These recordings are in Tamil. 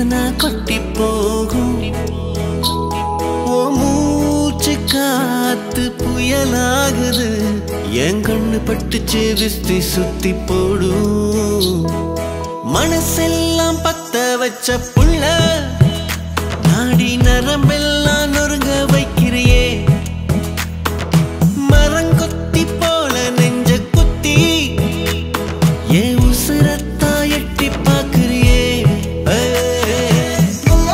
பேசுனா கொட்டி போகும் ஓ மூச்சு காத்து புயலாகுது என் கண்ணு பட்டுச்சு விஸ்தி சுத்தி போடும் மனசெல்லாம் பத்த வச்ச புள்ள நாடி நரம்பெல்லாம் நொறுங்க வைக்கிறியே மரங்கொத்தி போல நெஞ்ச குத்தி ஏன் உசுரத்தா எட்டி பாக்குறியே ஏய்.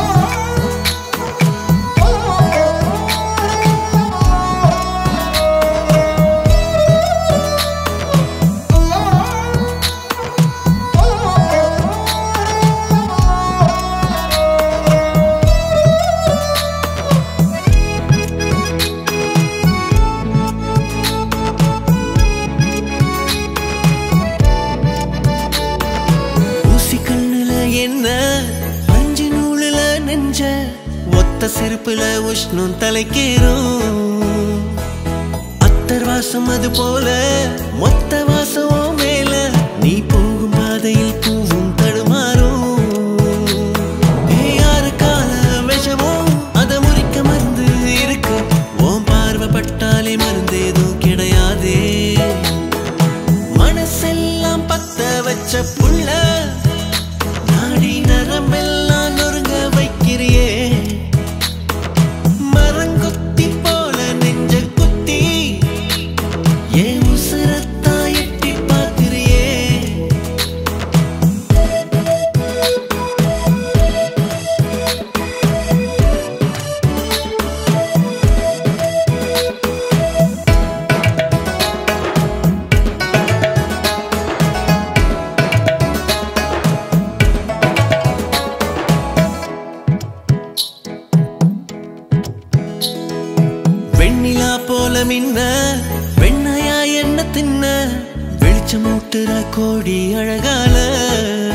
ஊசி கண்ணுல என்ன அஞ்சு நூலுல நெஞ்ச ஒத்த செருப்புல உஷ்ணம் தலைக்கேறும் அத்தர் வாசம் அது போல மொத்த வாசம் உன் மேல நீ போகும் பாதையில் பூவும் தடுமாறும் ஏய், யாரு கால விஷமோ அதை முறிக்க மருந்து இருக்கு உன் பார்வை பட்டாலே மருந்து எதுவும் கிடையாதே மனசெல்லாம் பத்த வச்ச புள்ள நாடி நரம்பெல்லாம் நொறுங்க வைக்கிறியே மரங்கொத்தி போல நெஞ்ச குத்தி ஏன் உசுரத்தா எட்டி பார்க்கிறியே வெண்ணிலா போல மின்ன வெண்ணையா என்ன தின்ன வெளிச்சமூட்டுற கோடி அழகால